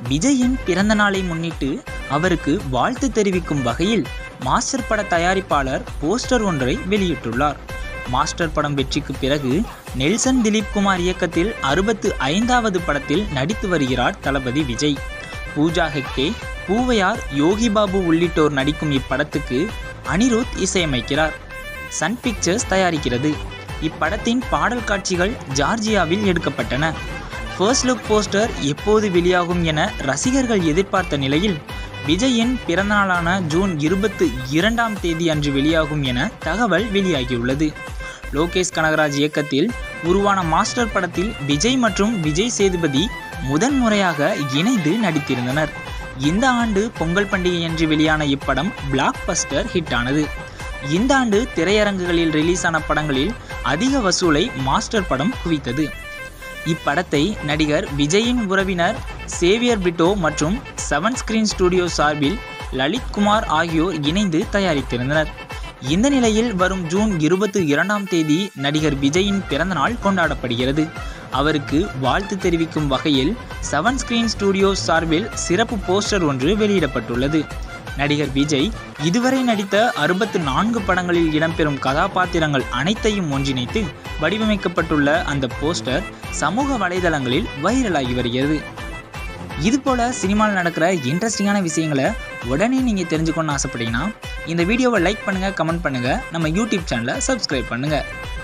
விஜயின் பிறந்த நாளை முன்னிட்டு அவருக்கு வாழ்த்து தெரிவிக்கும் வகையில் மாஸ்டர் பட தயாரிப்பாளர் போஸ்டர் ஒன்றை வெளியிட்டுள்ளார் மாஸ்டர் படம் வெற்றிக்கு பிறகு நெல்சன் திலீப் குமார் இயக்கத்தில் அறுபத்து ஐந்தாவது படத்தில் நடித்து வருகிறார் தளபதி விஜய் பூஜா ஹெக்டே பூவையார் யோகி பாபு உள்ளிட்டோர் நடிக்கும் இப்படத்துக்கு அனிருத் இசையமைக்கிறார் சன் பிக்சர்ஸ் தயாரிக்கிறது இப்படத்தின் பாடல் காட்சிகள் ஜார்ஜியாவில் எடுக்கப்பட்டன ஃபர்ஸ்ட் லுக் போஸ்டர் எப்போது வெளியாகும் என ரசிகர்கள் எதிர்பார்த்த நிலையில் விஜயின் பிறந்தநாளான ஜூன் இருபத்து இரண்டாம் தேதி அன்று வெளியாகும் என தகவல் வெளியாகியுள்ளது லோகேஷ் கனகராஜ் இயக்கத்தில் உருவான மாஸ்டர் படத்தில் விஜய் மற்றும் விஜய் சேதுபதி முதன் முறையாக இணைந்து நடித்திருந்தனர் இந்த ஆண்டு பொங்கல் பண்டிகையன்று வெளியான இப்படம் பிளாக் பஸ்டர் ஹிட் ஆனது இந்த ஆண்டு திரையரங்குகளில் ரிலீஸ் ஆன படங்களில் அதிக வசூலை மாஸ்டர் படம் குவித்தது இப்படத்தை நடிகர் விஜயின் உறவினர் சேவியர் பிட்டோ மற்றும் செவன் ஸ்கிரீன் ஸ்டுடியோ சார்பில் லலித் குமார் ஆகியோர் இணைந்து தயாரித்திருந்தனர் இந்த நிலையில் வரும் ஜூன் இருபத்தி இரண்டாம் தேதி நடிகர் விஜயின் பிறந்தநாள் கொண்டாடப்படுகிறது அவருக்கு வாழ்த்து தெரிவிக்கும் வகையில் செவன் ஸ்கிரீன் ஸ்டுடியோ சார்பில் சிறப்பு போஸ்டர் ஒன்று வெளியிடப்பட்டுள்ளது நடிகர் விஜய் இதுவரை நடித்த அறுபத்து நான்கு படங்களில் இடம்பெறும் கதாபாத்திரங்கள் அனைத்தையும் ஒன்றிணைத்து வடிவமைக்கப்பட்டுள்ள அந்த போஸ்டர் சமூக வலைதளங்களில் வைரலாகி வருகிறது இது போல சினிமாவில் நடக்கிற இன்ட்ரெஸ்டிங்கான விஷயங்களை உடனே நீங்கள் தெரிஞ்சுக்கணும்னு ஆசைப்பட்டீங்கன்னா இந்த வீடியோவை லைக் பண்ணுங்கள் கமெண்ட் பண்ணுங்கள் நம்ம யூடியூப் சேனலை சப்ஸ்கிரைப் பண்ணுங்கள்